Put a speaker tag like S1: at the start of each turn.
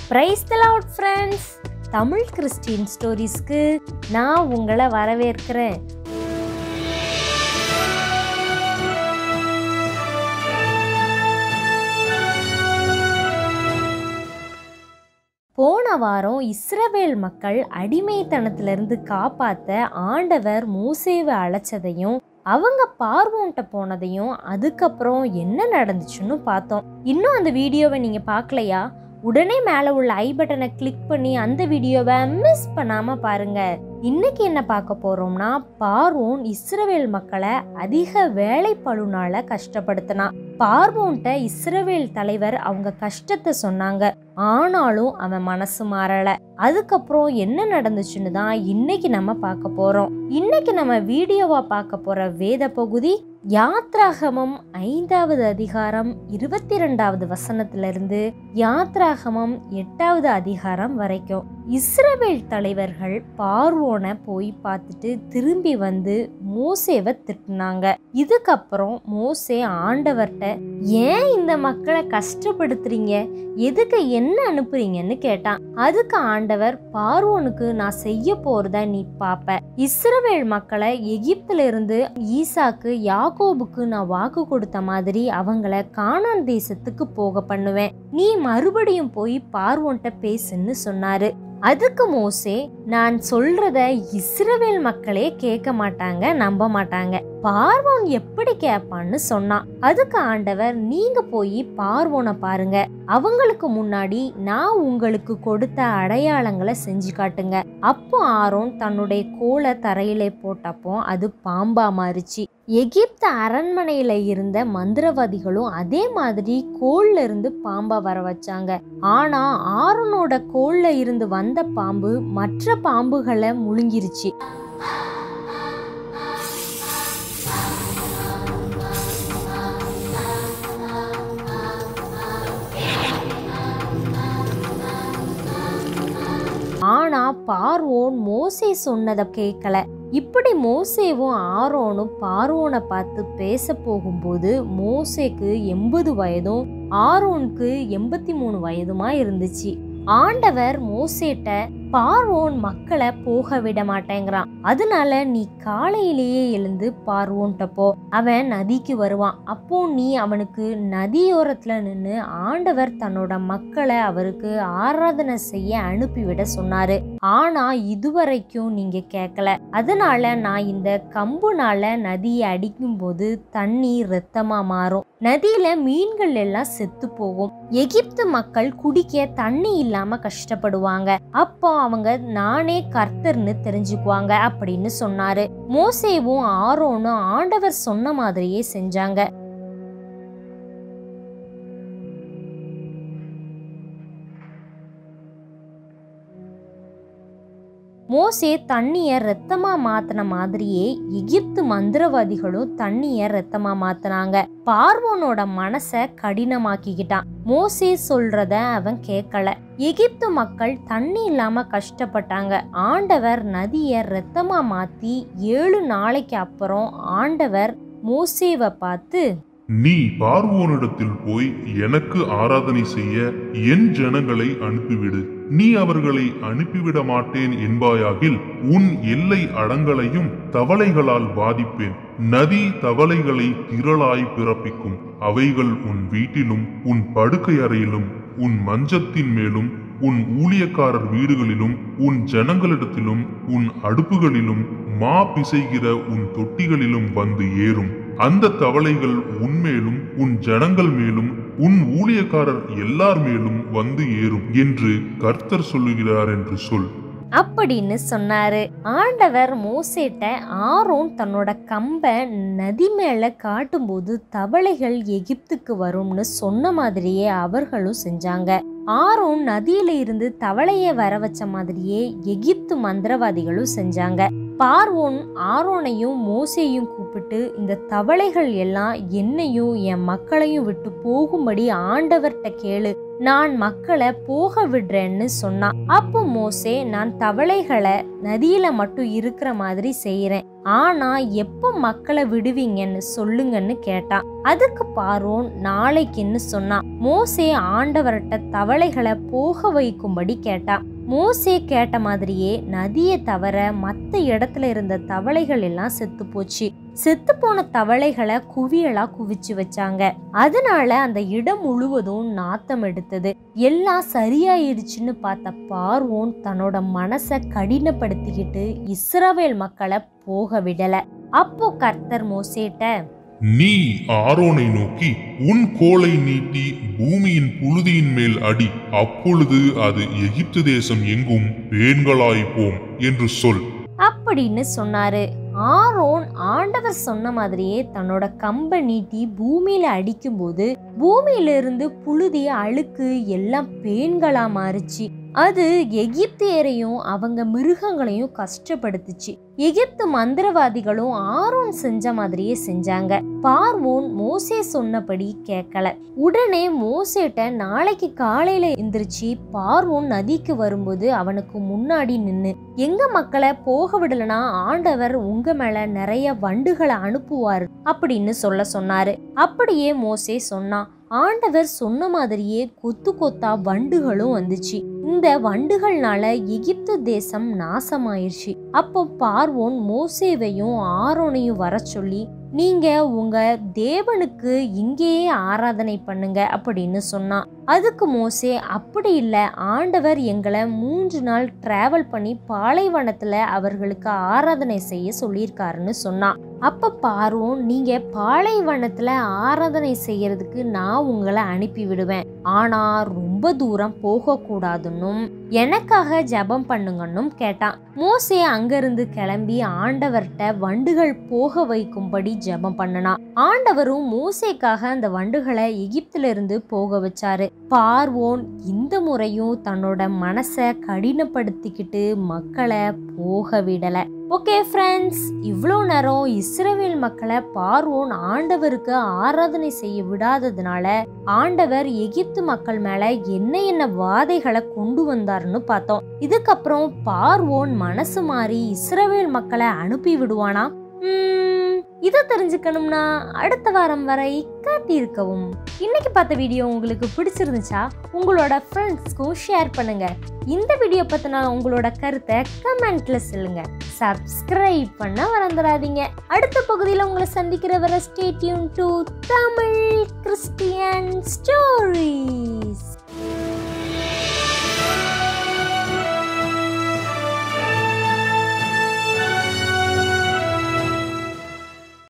S1: price the lord friends Tamil Christian ஸ்டோரிஸ்க்கு நான் உங்களை வரவேற்கிறேன் போன வாரம் இஸ்ரவேல் மக்கள் அடிமைத்தனத்திலிருந்து காப்பாத்த ஆண்டவர் மூசேவை அழைச்சதையும் அவங்க பார்வோன்ட்ட போனதையும் அதுக்கப்புறம் என்ன நடந்துச்சுன்னு பார்த்தோம் இன்னும் அந்த வீடியோவை நீங்க பார்க்கலையா உடனே மேலே உள்ள ஐ பட்டனை கிளிக் பண்ணி அந்த வீடியோவை மிஸ் பண்ணாம பாருங்க இன்னைக்கு என்ன பார்க்க போறோம்னா பார்வோன் இஸ்ரவேல் மக்களை அதிக வேலை பழுனால கஷ்டப்படுத்தினான் பார்வோன்ட்ட இஸ்ரவேல் தலைவர் அவங்க கஷ்டத்தை சொன்னாங்க ஆனாலும் அவன் மனசு மாறல அதுக்கப்புறம் என்ன நடந்துச்சுன்னு தான் இன்னைக்கு நம்ம பார்க்க போறோம் இன்னைக்கு நம்ம வீடியோவா பார்க்க போற வேத பகுதி யாத்ராகமம் ஐந்தாவது அதிகாரம் இருபத்தி ரெண்டாவது வசனத்துல இருந்து யாத்ராகமம் எட்டாவது அதிகாரம் வரைக்கும் இஸ்ரவேல் தலைவர்கள் பார்வோனை போய் பார்த்துட்டு திரும்பி வந்து மோசேவை திட்டினாங்க இதுக்கப்புறம் மோசே ஆண்டவர்கிட்ட ஏன் இந்த மக்களை கஷ்டப்படுத்துறீங்க எதுக்கு என்ன அனுப்புறீங்கன்னு கேட்டான் அதுக்கு ஆண்டவர் பார்வோனுக்கு நான் செய்ய போறத நீ பாப்ப இஸ்ரவேல் மக்களை எகிப்துல இருந்து ஈசாக்கு யாக்கோபுக்கு நான் வாக்கு கொடுத்த மாதிரி அவங்கள கானான் தேசத்துக்கு போக பண்ணுவேன் நீ மறுபடியும் போய் பார்வோன்ட்ட பேசுன்னு சொன்னாரு அதுக்கு மோசே நான் சொல்றத இஸ்ரவேல் மக்களே கேட்க மாட்டாங்க நம்ப மாட்டாங்க பார்வோன் எப்படி கேட்பான்னு சொன்னான் அதுக்கு ஆண்டவர் நீங்க போய் பார்வோனை பாருங்க அவங்களுக்கு முன்னாடி நான் உங்களுக்கு கொடுத்த அடையாளங்களை செஞ்சு காட்டுங்க அப்போ ஆரோன் தன்னுடைய கோலை தரையிலே போட்டப்போ அது பாம்பா மாறிச்சு எகிப்து அரண்மனையில இருந்த மந்திரவாதிகளும் அதே மாதிரி கோல்ல இருந்து பாம்பா வர வச்சாங்க ஆனா ஆரோனோட கோல்ல இருந்து வந்த பாம்பு மற்ற பாம்புகளை முழுங்கிருச்சு ஆனா பார்வோன் மோசே சொன்னதை கேட்கல இப்படி மோசேவும் ஆரோனும் பார்வோனை பார்த்து பேச போகும்போது மோசேக்கு எண்பது வயதும் ஆரோனுக்கு எண்பத்தி மூணு வயதுமா இருந்துச்சு ஆண்டவர் மோசேட்ட பார்வோன் மக்களை போக விட மாட்டேங்கிறான் அதனால நீ காலையிலேயே எழுந்து பார்வோன்ட்ட போ அவன் நதிக்கு வருவான் அப்போ நீ அவனுக்கு நதியோரத்துல நின்று ஆண்டவர் தன்னோட மக்களை அவருக்கு ஆராதனை செய்ய அனுப்பிவிட சொன்னாரு ஆனா இதுவரைக்கும் நீங்க கேட்கல அதனால நான் இந்த கம்புனால நதியை அடிக்கும் போது தண்ணி ரத்தமா மாறும் நதியில மீன்கள் எல்லாம் செத்து போகும் எகிப்து மக்கள் குடிக்க தண்ணி இல்லாம கஷ்டப்படுவாங்க அப்போ அவங்க நானே கர்த்தர்னு தெரிஞ்சுக்குவாங்க அப்படின்னு சொன்னாரு மோசேவும் ஆரோனும் ஆண்டவர் சொன்ன மாதிரியே செஞ்சாங்க மோசே தண்ணிய ரத்தமா மாத்தின மாதிரியே எகிப்து மந்திரவாதிகளும் தண்ணிய ரத்தமா மாத்தினாங்க பார்வோனோட மனச கடினமாக்கிக்கிட்டான் மோசே சொல்றத அவன் கேட்கல எகிப்து மக்கள் தண்ணி இல்லாம கஷ்டப்பட்டாங்க ஆண்டவர் நதிய ரத்தமா மாத்தி ஏழு நாளைக்கு அப்புறம் ஆண்டவர் மோசேவை பார்த்து
S2: நீ பார்வோனிடத்தில் போய் எனக்கு ஆராதனை செய்ய என் ஜனங்களை அனுப்பிவிடு நீ அவர்களை அனுப்பிவிட மாட்டேன் என்பாயாகில் உன் எல்லை அடங்களையும் தவளைகளால் பாதிப்பேன் நதி தவளைகளை திரளாய் பிறப்பிக்கும் அவைகள் உன் வீட்டிலும் உன் படுக்கை அறையிலும் உன் மஞ்சத்தின் மேலும் உன் ஊழியக்காரர் வீடுகளிலும் உன் ஜனங்களிடத்திலும் உன் அடுப்புகளிலும் மா பிசைகிற உன் தொட்டிகளிலும் வந்து ஏறும் அந்த தவளைகள் உன்மேலும் உன் ஜனங்கள் மேலும் உன் ஊழியக்காரர் எல்லார் மேலும் வந்து ஏறும் என்று கர்த்தர் சொல்லுகிறார் என்று சொல்
S1: அப்படின்னு சொன்னாரு ஆண்டவர் மோசேட்ட ஆரோன் தன்னோட கம்பை நதி மேல காட்டும்போது தவளைகள் எகிப்துக்கு வரும்னு சொன்ன மாதிரியே அவர்களும் செஞ்சாங்க ஆரோன் நதியில இருந்து தவளைய வர வச்ச மாதிரியே எகிப்து மந்திரவாதிகளும் செஞ்சாங்க பார்வோன் ஆரோனையும் மோசேயும் கூப்பிட்டு இந்த தவளைகள் எல்லாம் என்னையும் என் மக்களையும் விட்டு போகும்படி ஆண்டவர்கிட்ட கேளு நான் மக்களை போக விடுறேன்னு சொன்னான் அப்போ மோசே நான் தவளைகளை நதியில மட்டும் இருக்கிற மாதிரி செய்யறேன் ஆனா எப்போ மக்களை விடுவீங்கன்னு சொல்லுங்கன்னு கேட்டான் அதுக்கு பார்வோன் நாளைக்குன்னு சொன்னான் மோசே ஆண்டவர்கிட்ட தவளைகளை போக வைக்கும்படி கேட்டான் மோசே கேட்ட மாதிரியே நதியை தவிர மற்ற இடத்துல இருந்த தவளைகள் எல்லாம் செத்து போச்சு செத்து போன தவளைகளை குவியலா குவிச்சு வச்சாங்க அதனால அந்த இடம் முழுவதும் நாத்தம் எடுத்தது எல்லாம் சரியாயிடுச்சுன்னு பார்த்த பார்வோன் தன்னோட மனசை கடினப்படுத்திக்கிட்டு இஸ்ரவேல் மக்களை போக விடல அப்போ கர்த்தர் மோசேட்ட
S2: நீ ஆரோனை நோக்கி உன் கோலை நீட்டி பூமியின் புழுதியின் மேல் அடி அப்பொழுது அது எகிப்து தேசம் எங்கும் பேன்களாய்ப்போம் என்று சொல்
S1: அப்படின்னு சொன்னாரு ஆரோன் ஆண்டவர் சொன்ன மாதிரியே தன்னோட கம்பை நீட்டி பூமியில அடிக்கும்போது பூமியில இருந்து புழுதி அழுக்கு எல்லாம் பேன்களா மாறுச்சு அது எகிப்தியரையும் அவங்க மிருகங்களையும் கஷ்டப்படுத்துச்சு எகிப்து மந்திரவாதிகளும் ஆரோன் செஞ்ச மாதிரியே செஞ்சாங்க பார்வோன் மோசே சொன்னபடி கேட்கல உடனே மோசேட்ட நாளைக்கு காலையில எந்திரிச்சு பார்வோன் நதிக்கு வரும்போது அவனுக்கு முன்னாடி நின்னு எங்க மக்களை போக விடலனா ஆண்டவர் உங்க மேல நிறைய வண்டுகளை அனுப்புவார் அப்படின்னு சொல்ல சொன்னாரு அப்படியே மோசே சொன்னான் ஆண்டவர் சொன்ன மாதிரியே கொத்து கொத்தா வண்டுகளும் வந்துச்சு இந்த வண்டுகள்னால எகிப்து தேசம் நாசமாயிருச்சு அப்போ பார்வோன் மோசேவையும் ஆரோனையும் வர சொல்லி நீங்க உங்க தேவனுக்கு இங்கேயே ஆராதனை பண்ணுங்க அப்படின்னு சொன்னான் அதுக்கு மோசே அப்படி இல்லை ஆண்டவர் எங்களை மூன்று நாள் டிராவல் பண்ணி பாலைவனத்துல அவர்களுக்கு ஆராதனை செய்ய சொல்லியிருக்காருன்னு சொன்னான் அப்ப பார்வோம் நீங்க பாலைவனத்துல ஆராதனை செய்யறதுக்கு நான் உங்களை அனுப்பி விடுவேன் ஆனா ரொம்ப தூரம் போக கூடாதுன்னும் எனக்காக ஜெபம் பண்ணுங்கன்னும் கேட்டான் மோசே அங்கிருந்து கிளம்பி ஆண்டவர்கிட்ட வண்டுகள் போக வைக்கும்படி ஜெபம் பண்ணினான் ஆண்டவரும் மோசேக்காக அந்த வண்டுகளை எகிப்துல இருந்து போக வச்சாரு பார்வோன் இந்த முறையும் தன்னோட மனசை கடினப்படுத்திக்கிட்டு மக்களை போக விடல ஓகே ஃப்ரெண்ட்ஸ் இவ்வளோ நேரம் இஸ்ரவேல் மக்களை பார்வோன் ஆண்டவருக்கு ஆராதனை செய்ய விடாததுனால ஆண்டவர் எகிப்து மக்கள் மேல என்ன என்ன வாதைகளை கொண்டு வந்தாருன்னு பார்த்தோம் இதுக்கப்புறம் பார்வோன் மனசு மாறி இஸ்ரவேல் மக்களை அனுப்பி விடுவானா உம், இதை தெரிஞ்சுக்கணும்னா அடுத்த வாரம் வரை காத்திருக்கவும் இன்னைக்கு பார்த்த வீடியோ உங்களுக்கு பிடிச்சிருந்துச்சா உங்களோட ஃப்ரெண்ட்ஸ்க்கும் ஷேர் பண்ணுங்க இந்த வீடியோ பத்தின உங்களோட கருத்தை கமெண்ட்ல சொல்லுங்க சப்ஸ்கிரைப் பண்ண மறந்துடாதீங்க அடுத்த பகுதியில் உங்களை சந்திக்கிற வர stay tuned to Tamil Christian stories